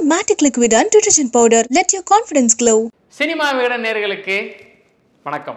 Matic Liquid and Detergent Powder. Let your confidence glow. Cinema Vikatan நேர்களுக்கு வணக்கம்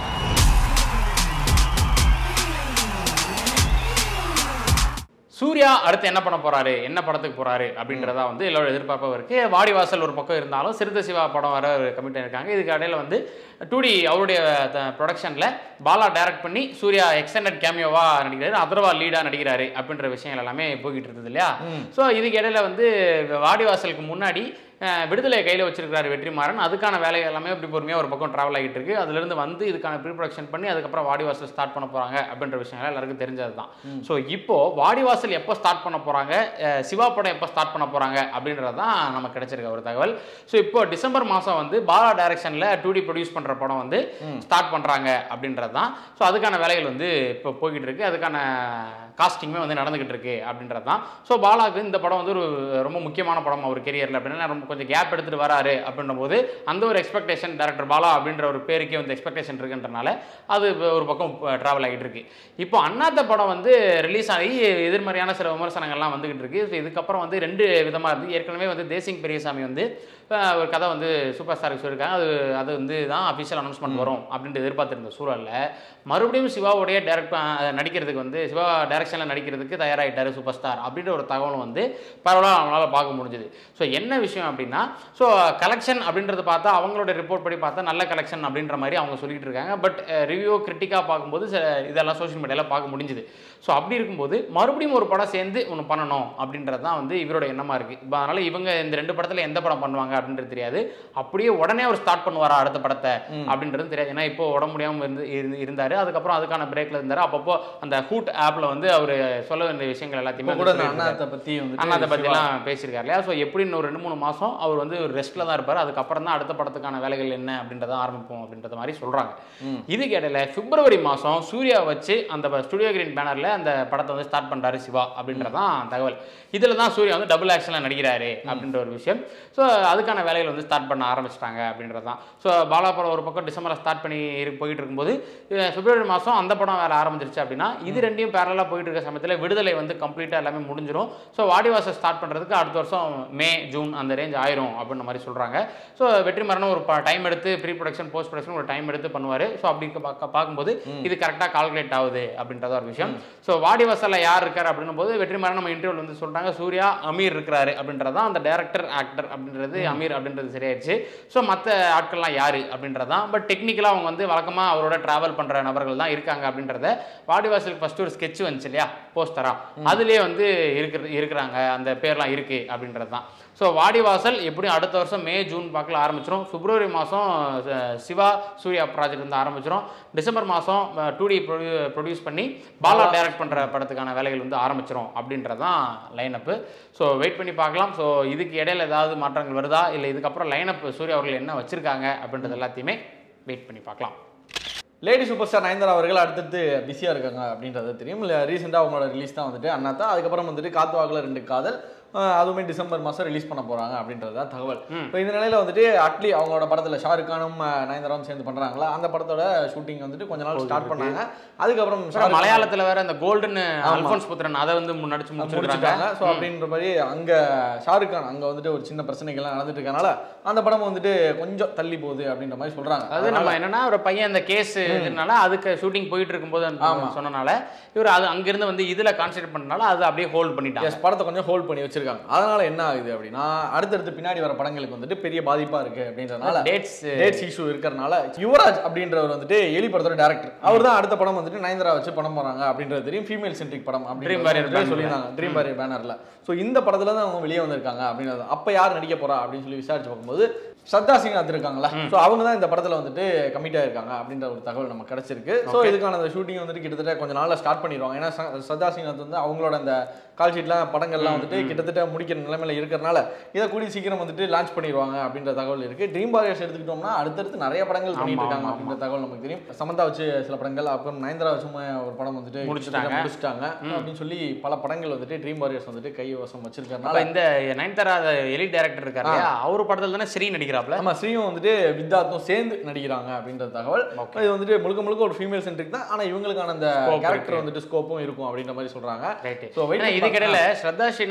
சூர்யா அடுத்து என்ன பண்ண போறாரு என்ன படத்துக்கு போறாரு அப்படின்றதா வந்து எல்லோரும் எதிர்பார்ப்பாக இருக்கு வாடிவாசல் ஒரு பக்கம் இருந்தாலும் சிறுத்தை சிவா படம் வர கமிட் இருக்காங்க இதுக்கு இடையில வந்து டூ டி அவருடைய ப்ரொடக்ஷனில் பாலா டைரக்ட் பண்ணி சூர்யா எக்ஸ்டெண்டட் கேமியோவா நடிக்கிறாரு அதர்வா லீடா நடிக்கிறாரு அப்படின்ற விஷயங்கள் எல்லாமே போய்கிட்டு இருந்தது இல்லையா ஸோ இதுக்கு இடையில வந்து வாடிவாசலுக்கு முன்னாடி அஹ், விடுதலை கையில் வச்சிருக்காரு வெற்றிமாறன் அதுக்கான வேலைகள் எல்லாமே இப்படி பொறுமையாக ஒரு பக்கம் ட்ராவல் ஆகிட்டு இருக்கு அதுலேருந்து வந்து இதுக்கான ப்ரீ ப்ரொடக்ஷன் பண்ணி அதுக்கப்புறம் வாடிவாசல் ஸ்டார்ட் பண்ண போகிறாங்க அப்படின்ற விஷயங்கள் எல்லாருக்கும் தெரிஞ்சது தான் ஸோ இப்போ வாடிவாசல் எப்போ ஸ்டார்ட் பண்ண போகிறாங்க சிவா படம் எப்போ ஸ்டார்ட் பண்ண போகிறாங்க அப்படின்றது தான் நமக்கு கிடைச்சிருக்க ஒரு தகவல் ஸோ இப்போ டிசம்பர் மாதம் வந்து பாலா டைரக்ஷனில் டூ டி ப்ரொடியூஸ் பண்ணுற படம் வந்து ஸ்டார்ட் பண்ணுறாங்க அப்படின்றது தான் ஸோ அதுக்கான வேலைகள் வந்து இப்போ போய்கிட்டு இருக்கு அதுக்கான காஸ்டிங்குமே வந்து நடந்துகிட்டு இருக்கு அப்படின்றது தான் ஸோ பாலாவுக்கு இந்த படம் வந்து ஒரு ரொம்ப முக்கியமான படம் அவர் கெரியரில் அப்படின்னா ரொம்ப கொஞ்சம் கேப் எடுத்துட்டு வராரு அப்படின்ற போது அந்த ஒரு எக்ஸ்பெக்டேஷன் டேரக்டர் பாலா அப்படின்ற ஒரு பேருக்கே வந்து எக்ஸ்பெக்டேஷன் இருக்குன்றனால அது இப்ப ஒரு பக்கம் ட்ராவல் ஆகிட்டு இருக்கு இப்போ அண்ணாத்த படம் வந்து ரிலீஸ் ஆகி எதிர்மறையான சில விமர்சனங்கள்லாம் வந்துகிட்டு இருக்கு ஸோ இதுக்கப்புறம் வந்து ரெண்டு விதமாக இருந்து ஏற்கனவே வந்து தேசிங் பெரியசாமி வந்து அஹ், ஒரு கதை வந்து சூப்பர் ஸ்டாருக்கு சொல்லியிருக்காங்க அது அது வந்து தான் அஃபிஷியல் அனௌன்ஸ்மெண்ட் வரும் அப்படின்ட்டு எதிர்பார்த்திருந்த சூழலில் மறுபடியும் சிவாவுடைய டேரக்ட் நடிக்கிறதுக்கு வந்து சிவா டைரக்ஷனில் நடிக்கிறதுக்கு தயாராகிட்டாரு சூப்பர் ஸ்டார் அப்படின்ற ஒரு தகவலும் வந்து பரவலாக அவங்களால பார்க்க முடிஞ்சுது ஸோ என்ன விஷயம் அப்படின்னா ஸோ கலெக்ஷன் அப்படின்றது பார்த்தா அவங்களோட ரிப்போர்ட் படி பார்த்தா நல்ல கலெக்ஷன் அப்படின்ற மாதிரி அவங்க சொல்லிட்டு இருக்காங்க பட் ரிவ்யூ கிரிட்டிக்காக பார்க்கும்போது சில இதெல்லாம் சோஷியல் மீடியாவில் பார்க்க முடிஞ்சுது ஸோ அப்படி இருக்கும்போது மறுபடியும் ஒரு படம் சேர்ந்து ஒன்று பண்ணணும் அப்படின்றது தான் வந்து இவரோட எண்ணமாக இருக்குது இப்போ அதனால் இவங்க இந்த ரெண்டு படத்தில் எந்த படம் பண்ணுவாங்க அப்படின்றது தெரியாது அப்படியே உடனே அவர் ஸ்டார்ட் பண்ணுவாரா அடுத்த படத்தை அப்படின்றது தெரியாது ஏன்னா இப்போ உடம்பு முடியாமல் இருந்து இருந்து- இருந்தாரு அதுக்கப்புறம் அதுக்கான பிரேக்ல இருந்தாரு அப்பப்போ அந்த ஹூட் ஆப்ல வந்து அவர் சொல்ல வேண்டிய விஷயங்கள் எல்லாத்தையுமே இப்போ கூட வந்து இந்த சொல்லிட்டு அண்ணாத்தை பத்தி வந்து அண்ணாத்தை பற்றிலாம் பேசியிருக்காரு இல்லையா ஸோ எப்படி இன்னும் ஒரு ரெண்டு மூணு மாதம் அவர் வந்து ஒரு ரெஸ்ட்டில் தான் இருப்பார் அதுக்கப்புறம் தான் அடுத்த படத்துக்கான வேலைகள் என்ன அப்படின்றத ஆரம்பிப்போம் அப்படின்றத மாதிரி சொல்கிறாங்க இதுக்கு இடையில பிப்ரவரி மாதம் சூர்யா வச்சு அந்த ஸ்டுடியோ கிரீன் பேனரில் அந்த படத்தை வந்து ஸ்டார்ட் பண்ணுறாரு சிவா அப்படின்றதான் தகவல் இதில் தான் சூர்யா வந்து டபுள் ஆக்ஷனில் நடிக்கிறாரு அப்படின்ற ஒரு விஷயம் ஸோ அதுக்கான வேலைகள் வந்து ஸ்டார்ட் பண்ண ஆரம்பிச்சிட்டாங்க அப்படின்றது தான் ஸோ பாலா படம் ஒரு பக்கம் டிசம்பரில் ஸ்டார்ட் பண்ணி இரு- போயிட்டு இருக்கும்போது அஹ் பிப்ரவரி மாதம் அந்த படம் வேலை ஆரம்பிச்சிருச்சு அப்படின்னா இது ரெண்டையும் பேரலாக போயிட்டு இருக்க சமயத்தில் விடுதலை வந்து கம்ப்ளீட்டாக எல்லாமே முடிஞ்சிடும் ஸோ வாடிவாசல் ஸ்டார்ட் பண்ணுறதுக்கு அடுத்த வருஷம் மே ஜூன் அந்த ரேஞ்ச் ஆயிரும் அப்படின்ற மாதிரி சொல்கிறாங்க ஸோ வெற்றிமாறனும் ஒரு டைம் எடுத்து ப்ரீ ப்ரொடக்ஷன் போஸ்ட் ப்ரொடக்ஷன் ஒரு டைம் எடுத்து பண்ணுவார் ஸோ அப்படி இருக்க பார்க்க பார்க்கும்போது இது கரெக்டாக கால்குலேட் ஆகுது அப்படின்றத ஒரு விஷயம் ஸோ வாடிவாசலில் யார் இருக்கார் அப்படின்னும் போது வெற்றிமாறன் நம்ம இன்டர்வியூல வந்து சொல்கிறாங்க சூர்யா அமீர் இருக்கிறாரு அப்படின்றது தான் அந்த டேரக்டர் ஆக்டர் அப்படின்றது அமீர் அப்படின்றது சரியாயிருச்சு ஸோ மற்ற ஆட்கள்லாம் யார் அப்படின்றதான் பட் டெக்னிக்கலாக அவங்க வந்து வழக்கமாக அவரோட டிராவல் பண்ணுற நபர்கள் தான் இருக்காங்க அப்படின்றத வாடிவாசலுக்கு ஃபர்ஸ்ட் ஒரு ஸ்கெட்ச் வந்துச்சு இல்லையா போஸ்டரா அதுலேயே வந்து இருக்கிறது இருக்கிறாங்க அந்த பேர்லாம் இருக்கு அப்படின்றது தான் ஸோ வாடிவாசல் எப்படியும் அடுத்த வருஷம் மே ஜூன் பார்க்கல ஆரம்பிச்சிடும் பிப்ரவரி மாதம் சிவா சூர்யா ப்ராஜெக்ட் வந்து ஆரம்பிச்சிடும் டிசம்பர் மாதம் டூ டி ப்ரொடியூஸ் பண்ணி பாலா டைரக்ட் பண்ணுற படத்துக்கான வேலைகள் வந்து ஆரம்பிச்சிடும் அப்படின்றதான் லைனப்பு ஸோ வெயிட் பண்ணி பார்க்கலாம் ஸோ இதுக்கு இடையில ஏதாவது மாற்றங்கள் வருதா இல்லை இதுக்கப்புறம் லைனப் சூர்யா அவர்கள் என்ன வச்சிருக்காங்க அப்படின்றது எல்லாத்தையுமே வெயிட் பண்ணி பார்க்கலாம் லேடி சூப்பர் ஸ்டார் நயன்தாரா அவர்கள் அடுத்தடுத்து பிஸியாக இருக்காங்க அப்படின்றது தெரியும் இல்லை ரீசெண்டாக அவங்களோட ரிலீஸ் தான் வந்துட்டு அண்ணாத்தா அதுக்கப்புறம் வந்துட்டு காத்து வாக்கில் ரெண்டு காதல் அஹ் அதுவுமே டிசம்பர் மாதம் ரிலீஸ் பண்ண போகிறாங்க அப்படின்றது தான் தகவல் இப்போ இந்த நிலையில் வந்துட்டு அட்லி அவங்களோட படத்தில் ஷாருக் கானும் அஹ் நயன்தாராவும் சேர்ந்து பண்ணுறாங்களா அந்த படத்தோட ஷூட்டிங் வந்துட்டு கொஞ்ச நாள் ஸ்டார்ட் பண்ணாங்க அதுக்கப்புறம் அப்புறம் ஷாருக் மலையாளத்துல வேற அந்த கோல்டன் அல்போன்ஸ் புத்திரன் அதை வந்து நடிச்சு முடிச்சிருக்காங்க முடிச்சிட்டாங்க ஸோ அப்படின்ற மாதிரி அங்கே ஷாருக் கான் அங்கே வந்துட்டு ஒரு சின்ன பிரச்சனைகள்லாம் நடந்துட்டு இருக்கனால அந்த படம் வந்துட்டு கொஞ்சம் தள்ளி போகுது அப்படின்ற மாதிரி சொல்கிறாங்க அது நம்ம என்னன்னா ஒரு பையன் அந்த கேஸ் இதனால அதுக்கு ஷூட்டிங் போயிட்டு இருக்கும்போது அந்த ஆமா. சொன்னனால இவர் அது அங்கிருந்து வந்து இதுல கான்சென்ட்ரேட் பண்ணனால அது அப்படியே ஹோல்ட் பண்ணிட்டாங்க எஸ் படத்தை கொஞ்சம் ஹோல்ட் பண்ணி வச்சிருக்காங்க அதனால என்ன ஆகுது அப்படின்னா அடுத்தடுத்து பின்னாடி வர படங்களுக்கு வந்துட்டு பெரிய பாதிப்பா இருக்கு அப்படின்றதுனால டேட்ஸ் டேட்ஸ் இஷ்யூ இருக்கிறனால யுவராஜ் அப்படின்றவர் வந்துட்டு எலி படத்தோட டேரக்டர் அவர் தான் அடுத்த படம் வந்துட்டு நயன்தாரா வச்சு படம் போறாங்க அப்படின்றது தெரியும் ஃபீமேல் சென்ட்ரிக் படம் Dream Warrior அப்படின்னு banner. சொல்லியிருந்தாங்க ட்ரீம் வாரியர் பேனர்ல ஸோ இந்த படத்துல தான் அவங்க வெளியே வந்திருக்காங்க அப்படின்றது அப்ப யார் நடிக்க போறா அப்படின்னு சொல்லி விசாரிச்சு பார்க்கும்போது ஸ்ரத்தா சிங்நாத் இருக்காங்களா ஸோ அவங்க தான் இந்த படத்துல வந்துட்டு கமிட் ஆயிருக்காங்க அப்படின்ற ஒரு தகவல் நமக்கு கிடைச்சிருக்கு ஸோ இதுக்கான அந்த ஷூட்டிங் வந்துட்டு கிட்டத்தட்ட கொஞ்ச நாள்ல ஸ்டார்ட் பண்ணிடுவாங்க ஏன்னா ச- ஸ்ரத்தா சிங்நாத் வந்து அவங்களோட அந்த கால் ஷீட்லாம் படங்கள்லாம் வந்துட்டு கிட்டத்தட்ட முடிக்கிற நிலைமையில இருக்கிறனால இதை கூடி சீக்கிரம் வந்துட்டு லான்ச் பண்ணிடுவாங்க அப்படின்ற தகவல் இருக்கு ட்ரீம் வாரியர்ஸ் எடுத்துக்கிட்டோம்னா அடுத்தடுத்து நிறைய படங்கள் பண்ணிட்டு ஆமா, இருக்காங்க ஆமா, அப்படின்ற தகவல் நமக்கு தெரியும் சமந்தா வச்சு சில படங்கள் அப்புறம் நயன்தாரா வச்சு ஒரு படம் வந்துட்டு முடிச்சிட்டாங்க. கிட்டத்தட்ட முடிச்சிட்டாங்க அப்படின்னு சொல்லி பல படங்கள் வந்துட்டு ட்ரீம் வாரியர்ஸ் வந்துட்டு கைவசம் அப்ப வச்சிருக்கறனால இந்த நயன்தாரா எலி டைரக்டர் இருக்காரு இல்லையா அவர் படத்துல தானே ஸ்ரீ நடிக்கிறாப்ல ஆமா ஸ்ரீயும் வந்துட்டு வித்தார்த்தும் சேர்ந்து நடிக்கிறாங்க அப்படின்ற தகவல் Okay. இது வந்துட்டு முழுக்க முழுக்க ஒரு ஃபீமேல் சென்ட்ரிக் தான் ஆனா இவங்களுக்கான அந்த Scope கேரக்டர் இருக்கு. வந்துட்டு ஸ்கோப்பும் இருக்கும் அப்படின்ற மாதிரி சொல்றாங்க ரைட்டு So, wait ஏன்னா பண்ணி இதுக்கிடையில ஸ்ரத்தா ஸ்ரீநாத் வந்து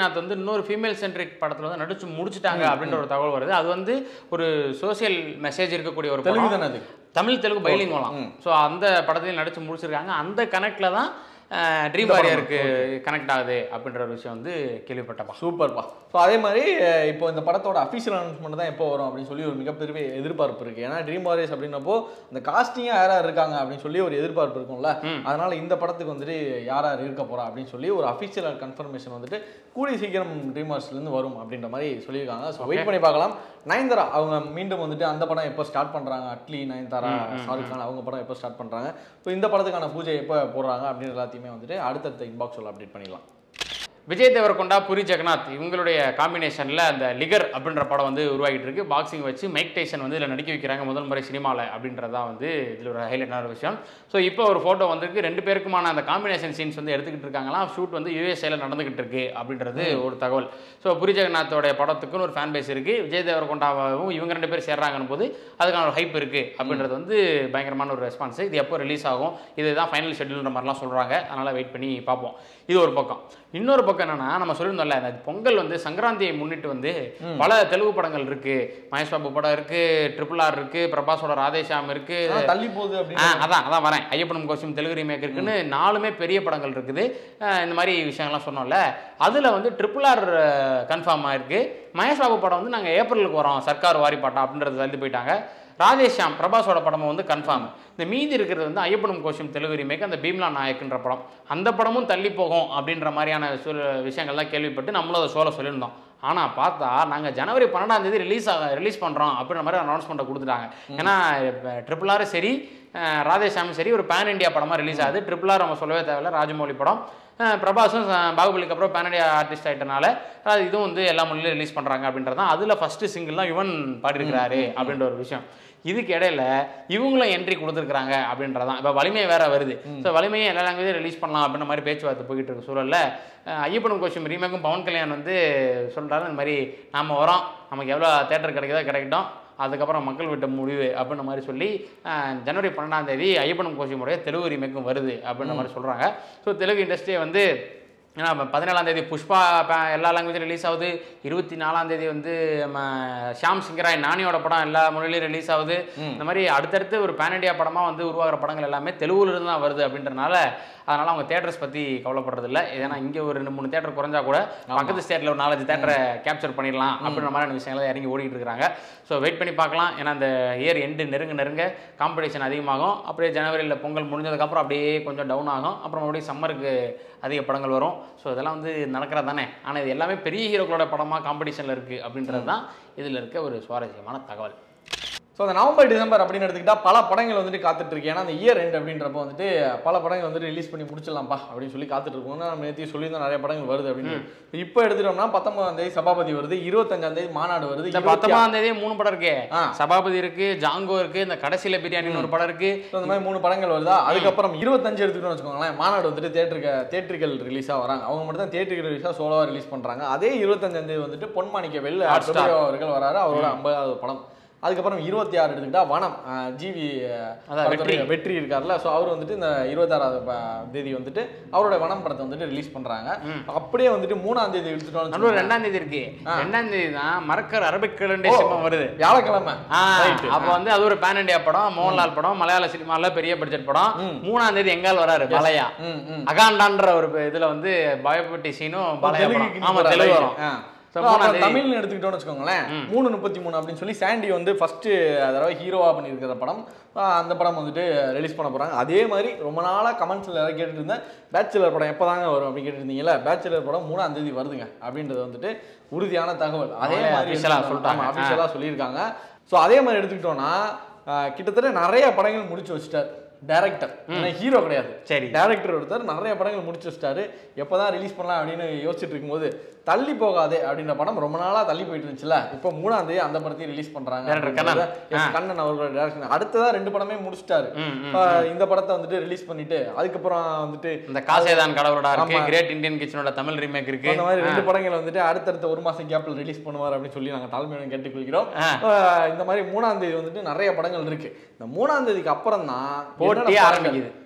இன்னொரு ஃபீமேல் சென்ட்ரிக் படத்துல வந்து நடிச்சு முடிச்சிட்டாங்க அப்படின்ற ஒரு தகவல் வருது அது வந்து ஒரு சோஷியல் மெசேஜ் இருக்கக்கூடிய ஒரு தெலுங்கு படம் தானே அது தமிழ் தெலுங்கு பைலிங் மூலம் ஸோ அந்த படத்தையும் நடிச்சு முடிச்சிருக்காங்க அந்த கனெக்ட்ல தான் ட்ரீம் வாரியருக்கு கனெக்ட் ஆகுது அப்படின்ற ஒரு விஷயம் வந்து கேள்விப்பட்டப்பா சூப்பர்ப்பா ஸோ அதே மாதிரி அஹ், இப்போ இந்த படத்தோட அஃபிஷியல் அனௌன்ஸ்மெண்ட் தான் எப்போ வரும் அப்படின்னு சொல்லி ஒரு மிகப்பெரிய எதிர்பார்ப்பு இருக்கு ஏன்னா ட்ரீம் வாரியர்ஸ் அப்படின்னப்போ இந்த காஸ்டிங்காக யார் யார் இருக்காங்க அப்படின்னு சொல்லி ஒரு எதிர்பார்ப்பு இருக்கும்ல அதனால இந்த படத்துக்கு வந்துட்டு யார் யார் இருக்க போறா அப்படின்னு சொல்லி ஒரு அஃபிஷியல் கன்ஃபர்மேஷன் வந்துட்டு கூடிய சீக்கிரம் ட்ரீம் வாரியர்ஸ்லேருந்து வரும் அப்படின்ற மாதிரி சொல்லியிருக்காங்க ஸோ வெயிட் பண்ணி பார்க்கலாம் நயன்தாரா அவங்க மீண்டும் வந்துட்டு அந்த படம் எப்போ ஸ்டார்ட் பண்றாங்க அட்லி நயன்தாரா ஷாருக் கான் அவங்க படம் எப்போ ஸ்டார்ட் பண்றாங்க ஸோ இந்த படத்துக்கான பூஜை எப்போ போடுறாங்க அப்படின்னு எல்லாத்தையுமே வந்துட்டு அடுத்தடுத்த இன்பாக்ஸில் அப்டேட் பண்ணிடலாம் விஜய் தேவரகொண்டா புரி ஜெகநாத் இவங்களுடைய காம்பினேஷனில் அந்த லிகர் அப்படின்ற படம் வந்து உருவாகிட்டு இருக்கு பாக்ஸிங் வச்சு மைக் டைசன் வந்து இதில் நடிக்க வைக்கிறாங்க முதல் முறை சினிமாவில் அப்படின்றதான் வந்து இதில் ஒரு ஹைலைட்டான ஒரு விஷயம் ஸோ இப்போ ஒரு ஃபோட்டோ வந்திருக்கு ரெண்டு பேருக்குமான அந்த காம்பினேஷன் சீன்ஸ் வந்து எடுத்துக்கிட்டு இருக்காங்களாம் ஷூட் வந்து யூஎஸ்ஏல நடந்துகிட்டு இருக்கு அப்படின்றது ஒரு தகவல் ஸோ புரி ஜெகநாத்தோடைய படத்துக்குன்னு ஒரு ஃபேன் பேஸ் இருக்கு விஜய் தேவரகொண்டாவும் இவங்க ரெண்டு பேர் சேர்றாங்கன்னு போது அதுக்கான ஒரு ஹைப் இருக்கு அப்படின்றது வந்து பயங்கரமான ஒரு ரெஸ்பான்ஸ் இது எப்போ ரிலீஸ் ஆகும் இதுதான் ஃபைனல் ஷெட்யூல்ன்ற மாதிரிலாம் சொல்கிறாங்க அதனால் வெயிட் பண்ணி பார்ப்போம் இது ஒரு பக்கம் இன்னொரு பக்கம் என்னன்னா நம்ம சொல்லியிருந்தோம்ல இந்த பொங்கல் வந்து சங்கராந்தியை முன்னிட்டு வந்து பல தெலுங்கு படங்கள் இருக்கு மகேஷ் பாபு படம் இருக்கு ட்ரிபிள் ஆர் இருக்கு பிரபாஸோட ராதேஷாம் இருக்கு ஆனா தள்ளி போகுது ஆ, அப்படின்னு அதான் அதான் வரேன் ஐயப்பனும் கோஷம் தெலுங்கு ரீமேக் இருக்குன்னு நாலுமே பெரிய படங்கள் இருக்குது ஆ, இந்த மாதிரி விஷயங்கள்லாம் சொன்னோம்ல அதில் வந்து ட்ரிபிள் ஆர் கன்ஃபார்ம் ஆயிருக்கு மகேஷ் பாபு படம் வந்து நாங்கள் ஏப்ரலுக்கு வரோம் சர்க்கார் வாரி பாட்டா அப்படின்றது தள்ளி போயிட்டாங்க ராதேஷாம் பிரபாஸோட படமும் வந்து கன்ஃபார்ம் இந்த மீதி இருக்கிறது வந்து ஐயப்பனும் கோஷம் தெலுங்கு ரீமேக் அந்த பீம்லா நாயக்குன்ற படம் அந்த படமும் தள்ளி போகும் அப்படின்ற மாதிரியான சொல் விஷயங்கள்லாம் கேள்விப்பட்டு நம்மளும் அதை சோழ சொல்லியிருந்தோம் ஆனால் பார்த்தா நாங்கள் ஜனவரி பன்னெண்டாம் தேதி ரிலீஸ் ரிலீஸ் பண்ணுறோம் அப்படின்ற மாதிரி அனௌன்ஸ்மெண்ட்டை கொடுத்துட்டாங்க ஏன்னா ட்ரிபிள் ஆர் சரி அஹ் ராதேஷாமும் சரி ஒரு பேன் இண்டியா படமாக ரிலீஸ் ஆகுது ட்ரிபிள் ஆர் நம்ம சொல்லவே தேவையில்ல ராஜமௌலி படம் அஹ் பிரபாஸும் ச- பாகுபலிக்கு அப்புறம் பேன் இண்டியா ஆர்டிஸ்ட் ஆகிட்டனால அது இதுவும் வந்து எல்லா மொழியிலும் ரிலீஸ் பண்ணுறாங்க அப்படின்றது தான் அதில் ஃபஸ்ட்டு சிங்கிள் தான் யுவன் பாடியிருக்கிறாரு அப்படின்ற ஒரு விஷயம் இதுக்கு இடையில இவங்களும் என்ட்ரி கொடுத்துருக்காங்க அப்படின்றதான் இப்போ வலிமை வேற வருது ஸோ வலிமையை எல்லா லாங்குவேஜும் ரிலீஸ் பண்ணலாம் அப்படின்ற மாதிரி பேச்சுவார்த்தை போய்கிட்டு இருக்கு சூழல்ல அஹ் ஐயப்பனும் கோஷம் ரீமேக்கும் பவன் கல்யாண் வந்து சொல்றாரு இந்த மாதிரி நாம வரோம் நமக்கு எவ்வளோ தேட்டர் கிடைக்குதோ கிடைக்கட்டும் அதுக்கப்புறம் மக்கள் விட்ட முடிவு அப்படின்ற மாதிரி சொல்லி அஹ், ஜனவரி பன்னெண்டாம் தேதி ஐயப்பனும் கோஷமுடைய தெலுங்கு ரீமேக்கும் வருது அப்படின்ற மாதிரி சொல்கிறாங்க ஸோ தெலுங்கு இண்டஸ்ட்ரியை வந்து ஏன்னா இப்போ பதினேழாம் தேதி புஷ்பா ப- எல்லா லாங்குவேஜும் ரிலீஸ் ஆகுது இருபத்தி நாலாம் தேதி வந்து நம்ம ஷாம் சிங்கராய் நானியோட படம் எல்லா மொழியிலையும் ரிலீஸ் ஆகுது இந்த மாதிரி அடுத்தடுத்து ஒரு பேன் இண்டியா படமாக வந்து உருவாகிற படங்கள் எல்லாமே தெலுங்குல இருந்து தான் வருது அப்படின்றனால அதனால அவங்க தேட்டர்ஸ் பற்றி கவலைப்படுறது இல்லை ஏன்னா இங்கே ஒரு ரெண்டு மூணு தேட்டர் குறைஞ்சா கூட பக்கத்து ஸ்டேட்டில் ஒரு நாலஞ்சு தேட்டரை கேப்சர் பண்ணிடலாம் அப்படின்ற மாதிரியான விஷயங்களை இறங்கி ஓடிட்டு இருக்காங்க ஸோ வெயிட் பண்ணி பார்க்கலாம் ஏன்னா அந்த இயர் எண்டு நெருங்க நெருங்க காம்படிஷன் அதிகமாகும் அப்படியே ஜனவரியில் பொங்கல் முடிஞ்சதுக்கப்புறம் அப்படியே கொஞ்சம் டவுன் ஆகும் அப்புறம் மறுபடியும் சம்மருக்கு அதிக படங்கள் வரும் ஸோ இதெல்லாம் வந்து நடக்கிறது தானே ஆனால் இது எல்லாமே பெரிய ஹீரோக்களோட படமாக காம்படிஷனில் இருக்குது அப்படின்றது தான் இதில் இருக்க ஒரு சுவாரஸ்யமான தகவல் ஸோ அந்த நவம்பர் டிசம்பர் அப்படின்னு எடுத்துக்கிட்டா பல படங்கள் வந்துட்டு காத்துட்டு இருக்கு ஏன்னா அந்த இயர் எண்ட் அப்படின்றப்ப வந்துட்டு பல படங்கள் வந்துட்டு ரிலீஸ் பண்ணி முடிச்சிடலாம்ப்பா அப்படின்னு சொல்லி காத்துட்டு இருக்கோம் நம்ம நேற்று சொல்லியிருந்தோம் நிறைய படங்கள் வருது அப்படின்னு இப்போ எடுத்துட்டோம்னா பத்தொன்பதாம் தேதி சபாபதி வருது இருபத்தஞ்சாம் தேதி மாநாடு வருது இந்த இருபத்தி பத்தொன்பதாம் தேதி மூணு படம் இருக்கு ஆ. சபாபதி இருக்கு ஜாங்கோ இருக்கு இந்த கடைசியில பிரியாணின்னு ஒரு படம் இருக்கு So, இந்த மாதிரி மூணு படங்கள் வருதா அதுக்கப்புறம் இருபத்தஞ்சு எடுத்துக்கிட்டோம்னு வச்சுக்கோங்களேன் மாநாடு வந்துட்டு தேட்டருக்கு தேட்டரிக்கல் ரிலீஸாக வராங்க அவங்க மட்டும் தான் தேட்டரிக்கல் ரிலீஸாக சோலோவாக ரிலீஸ் பண்ணுறாங்க அதே இருபத்தஞ்சாம் தேதி வந்துட்டு பொன்மாணிக்க வெள்ள Hotstar. அவர்கள் வராரு அவரோட ஐம்பதாவது படம் அதுக்கப்புறம் இருபத்தி ஆறு எடுத்துக்கிட்டா வனம் அஹ், ஜிவி அஹ், அதான் படத்துடைய வெற்றி. வெற்றி இருக்கார்ல ஸோ அவர் வந்துட்டு இந்த இருபத்தாறாவது ப- தேதி வந்துட்டு அவரோட வனம் படத்தை வந்துட்டு ரிலீஸ் பண்றாங்க அப்படியே வந்துட்டு மூணாம் தேதி எடுத்துட்டோம்னு நடுவில் வச்சுக்கோங்களேன். ரெண்டாம் தேதி இருக்கு ஆ. ரெண்டாம் தேதி தான் மறக்கர் அரபிக் கலண்டே ஓ, சிம்மம் வருது வியாழக்கிழமை ஆ, Right. அப்ப வந்து அது ஒரு பேன் இண்டியா படம் மோகன்லால் படம் மலையாள சினிமால பெரிய பட்ஜெட் படம் மூணாம் தேதி எங்கால் வராரு பாலையா ம் ம் அகாண்டான்ற ஒரு இதுல வந்து பயப்பட்டி சீனும் பாலையா படம் தெலுங்குக்கு ஆமா போறாரு, தெலுங்கு right. வரும் ஆ. So, So, மூணாம் அப்புறம் தேதி தமிழ்னு எடுத்துக்கிட்டோம்னு வச்சுக்கோங்களேன் மூணு முப்பத்தி மூணு அப்படின்னு சொல்லி சாண்டி வந்து ஃபர்ஸ்ட் தடவை ஹீரோவா பண்ணியிருக்கிற படம் ஆ, அந்த படம் வந்துட்டு ரிலீஸ் பண்ண போறாங்க அதே மாதிரி ரொம்ப நாளா கமெண்ட்ஸ்ல யாரும் கேட்டுட்டு இருந்தேன் பேச்சுலர் படம் எப்போதாங்க வரும் அப்படின்னு கேட்டுட்டு இருந்தீங்கல்ல பேச்சுலர் படம் மூணாம் தேதி வருதுங்க அப்படின்றது வந்துட்டு உறுதியான தகவல் அதே அவங்களே மாதிரி official ஆ சொல்லிட்டாங்க. அஃபிஷியலாக சொல்லியிருக்காங்க ஸோ அதே மாதிரி எடுத்துக்கிட்டோம்னா ஆ, கிட்டத்தட்ட நிறைய படங்கள் முடிச்சு வச்சுட்டார் டேரக்டர் ஹீரோ கிடையாது சரி. டேரக்டர் ஒருத்தர் நிறைய படங்கள் முடிச்சு வச்சிட்டாரு எப்பதான் ரிலீஸ் பண்ணலாம் அப்படின்னு யோசிச்சுட்டு இருக்கும்போது தள்ளி போகாதே அப்படின்ற படம் ரொம்ப நாளா தள்ளி போயிட்டு இருந்துச்சுல இப்போ மூணாம் தேதி அந்த படத்தையும் ரிலீஸ் பண்றாங்க Director கண்ணன். அப்படின்றத, yes, கண்ணன் அவர்களோட டேரக்ஷன் அடுத்ததா ரெண்டு படமே முடிச்சிட்டாரு ம், ம், இப்ப இந்த படத்தை வந்துட்டு ரிலீஸ் பண்ணிட்டு அதுக்கப்புறம் வந்துட்டு இந்த காசேதான் கடவுளோட இருக்கு ஆமா. கிரேட் இந்தியன் கிச்சனோட தமிழ் ரீமேக் இருக்கு அந்த மாதிரி ரெண்டு படங்கள் வந்துட்டு அடுத்தடுத்த ஒரு மாசம் கேப்ல ரிலீஸ் பண்ணுவார் அப்படின்னு சொல்லி நாங்க தாழ்மையுடன் கேட்டுக்கொள்கிறோம் ஆ. ஆஹ் இந்த மாதிரி மூணாம் தேதி வந்துட்டு நிறைய படங்கள் இருக்கு இந்த மூணாம் தேதிக்கு அப்புறம் தான் போட்டியே என்னென்ன படங்கள்? ஆரம்பிக்குது.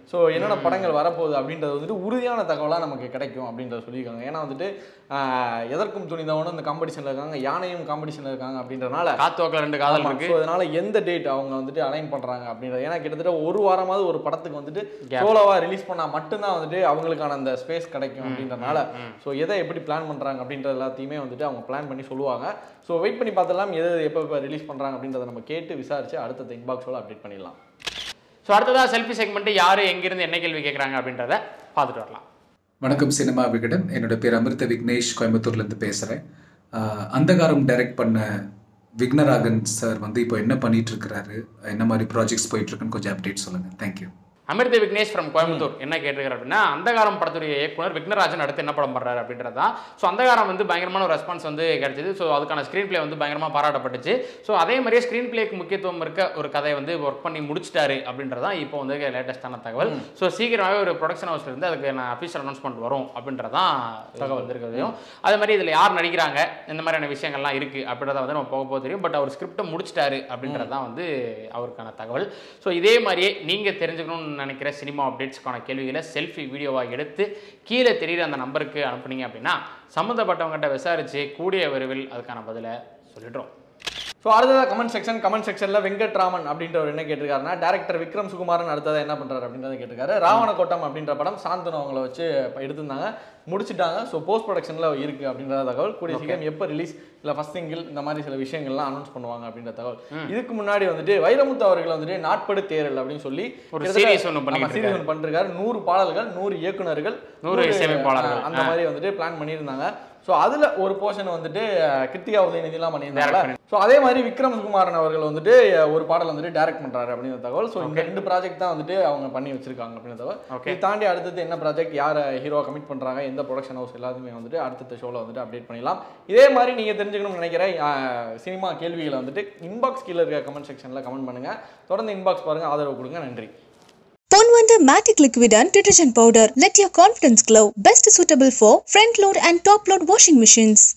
ஸோ என்னென்ன படங்கள் வரப்போகுது அப்படின்றது வந்துட்டு உறுதியான தகவலாக நமக்கு கிடைக்கும் அப்படின்றத சொல்லியிருக்காங்க ஏன்னா வந்துட்டு ஆஹ், எதற்கும் துணிந்தவனும் இந்த காம்படிஷனில் இருக்காங்க யானையும் காம்படிஷனில் இருக்காங்க அப்படின்றனால காத்துவாக்கில் ரெண்டு காதல் ஆமா, இருக்கு so அதனால எந்த டேட் அவங்க வந்துட்டு அலைன் பண்றாங்க அப்படின்றது ஏன்னா கிட்டத்தட்ட ஒரு வாரமாவது ஒரு படத்துக்கு வந்துட்டு Gap. சோலோவா ரிலீஸ் பண்ணா மட்டும்தான் வந்துட்டு அவங்களுக்கான அந்த ஸ்பேஸ் கிடைக்கும் அப்படின்றனால ஸோ எதை எப்படி பிளான் பண்றாங்க அப்படின்றது எல்லாத்தையுமே வந்துட்டு அவங்க பிளான் பண்ணி சொல்லுவாங்க ஸோ வெயிட் பண்ணி பார்த்தலாம் எது எப்போ எப்போ ரிலீஸ் பண்றாங்க அப்படின்றத நம்ம கேட்டு விசாரிச்சு அடுத்த இன்பாக்ஸோட அப்டேட் பண்ணிடலாம் ஸோ அடுத்ததாக செல்ஃபி செக்மெண்ட் யார் எங்கிருந்து என்ன கேள்வி கேட்குறாங்க அப்படின்றத பார்த்துட்டு வரலாம் வணக்கம் சினிமா விகடன் என்னோட பேர் அமிர்த விக்னேஷ் கோயம்புத்தூர்லேருந்து பேசுகிறேன் அந்தகாரம் டைரக்ட் பண்ண விக்னராகன் சார் வந்து இப்போ என்ன பண்ணிட்டு இருக்கிறாரு என்ன மாதிரி ப்ராஜெக்ட்ஸ் போயிட்டு இருக்குன்னு கொஞ்சம் அப்டேட் சொல்லுங்கள் தேங்க்யூ அமிர்த விக்னேஷ் ஃப்ரம் கோயம்புத்தூர் என்ன கேட்டிருக்காரு அப்படின்னா அந்தகாரம் படத்துடைய இயக்குனர் விக்னராஜன் அடுத்து என்ன படம் பண்றாரு அப்படின்றது தான் ஸோ அந்தகாரம் வந்து பயங்கரமான ஒரு ரெஸ்பான்ஸ் வந்து கிடைச்சது ஸோ அதுக்கான ஸ்க்ரீன் ப்ளே வந்து பயங்கரமாக பாராட்டப்பட்டுச்சு ஸோ அதே மாதிரியே ஸ்க்ரீன் ப்ளேக்கு முக்கியத்துவம் இருக்க ஒரு கதையை வந்து ஒர்க் பண்ணி முடிச்சிட்டாரு அப்படின்றதான் இப்போ வந்து லேட்டஸ்டான தகவல் ஸோ சீக்கிரமாகவே ஒரு ப்ரொடக்ஷன் ஹவுஸ்ல இருந்து அதுக்கு நான் அஃபீஷியல் அனௌன்ஸ்மெண்ட் வரும் அப்படின்றதான் தகவல் வந்திருக்கிறதையும் அதே மாதிரி இதில் யார் நடிக்கிறாங்க இந்த மாதிரியான விஷயங்கள்லாம் இருக்குது அப்படின்றத வந்து நம்ம போக போக தெரியும் பட் அவர் ஸ்கிரிப்டை முடிச்சிட்டாரு அப்படின்றது தான் வந்து அவருக்கான தகவல் ஸோ இதே மாதிரியே நீங்கள் தெரிஞ்சுக்கணும்னு நினைக்கிற சினிமா அப்டேட்ஸ்க்கான கேள்விகளை செல்ஃபி வீடியோவாக எடுத்து கீழே தெரியுற அந்த நம்பருக்கு அனுப்புனீங்க அப்படின்னா சம்மந்தப்பட்டவங்ககிட்ட விசாரித்து கூடிய விரைவில் அதுக்கான பதிலை சொல்லிடுறோம் ஸோ அடுத்ததாக கமெண்ட் செக்ஷன் கமெண்ட் செக்ஷனில் வெங்கட்ராமன் அப்படின்றவர் என்ன கேட்டிருக்காருன்னா டேரக்டர் விக்ரம் சுகுமாரன் அடுத்ததாக என்ன பண்ணுறாரு அப்படின்றத கேட்டிருக்காரு ராவணக்கோட்டம் அப்படின்ற படம் சாந்தனு அவங்கள வச்சு இப்ப எடுத்திருந்தாங்க முடிச்சிட்டாங்க ஸோ போஸ்ட் ப்ரொடக்ஷனில் இருக்குது அப்படின்ற தகவல் கூடிய சீக்கிரம் எப்போ ரிலீஸ் இல்லை ஃபஸ்ட் சிங்கிள் இந்த மாதிரி சில விஷயங்கள்லாம் அனௌன்ஸ் பண்ணுவாங்க அப்படின்ற தகவல் இதுக்கு முன்னாடி வந்துட்டு வைரமுத்து அவர்கள் வந்துட்டு நாட்படு தேரல் அப்படின்னு சொல்லி ஒரு கிட்டத்தட்ட- series ஒண்ணு பண்ணிட்டு ஆமா, series ஒண்ணு பண்ணிருக்காரு நூறு பாடல்கள் நூறு இயக்குனர்கள் நூறு இசையமைப்பாளர்கள். அந்த மாதிரி வந்துட்டு பிளான் பண்ணியிருந்தாங்க ஸோ அதில் ஒரு போர்ஷன் வந்துட்டு அஹ், கிருத்திகா உதயநிதிலாம் பண்ணியிருந்தாங்க ஸோ அதே மாதிரி விக்ரம் சுகுமாரன் அவர்கள் வந்துட்டு அஹ், ஒரு பாடல் வந்துட்டு டைரக்ட் பண்றாரு அப்படின்ற தகவல் ஸோ இந்த ரெண்டு ப்ராஜெக்ட் தான் வந்துட்டு அவங்க பண்ணி வச்சிருக்காங்க அப்படின்ற தகவல் Okay. இதை தாண்டி அடுத்தது என்ன ப்ராஜெக்ட் யார் ஹீரோ கமிட் பண்றாங்க எந்த ப்ரொடக்ஷன் ஹவுஸ் எல்லாத்தையுமே வந்துட்டு அடுத்த ஷோவில் வந்துட்டு அப்டேட் பண்ணிடலாம் இதே மாதிரி நீங்க தெரிஞ்சுக்கணும்னு நினைக்கிற அஹ், சினிமா கேள்விகளை வந்துட்டு இன்பாக்ஸ் கீழே இருக்க கமெண்ட் செக்ஷனில் கமெண்ட் பண்ணுங்க தொடர்ந்து இன்பாக்ஸ் பாருங்க ஆதரவு கொடுங்க நன்றி Ponwanda Matic Liquid and Detergent Powder. Let your confidence glow. Best suitable for front load and top load washing machines.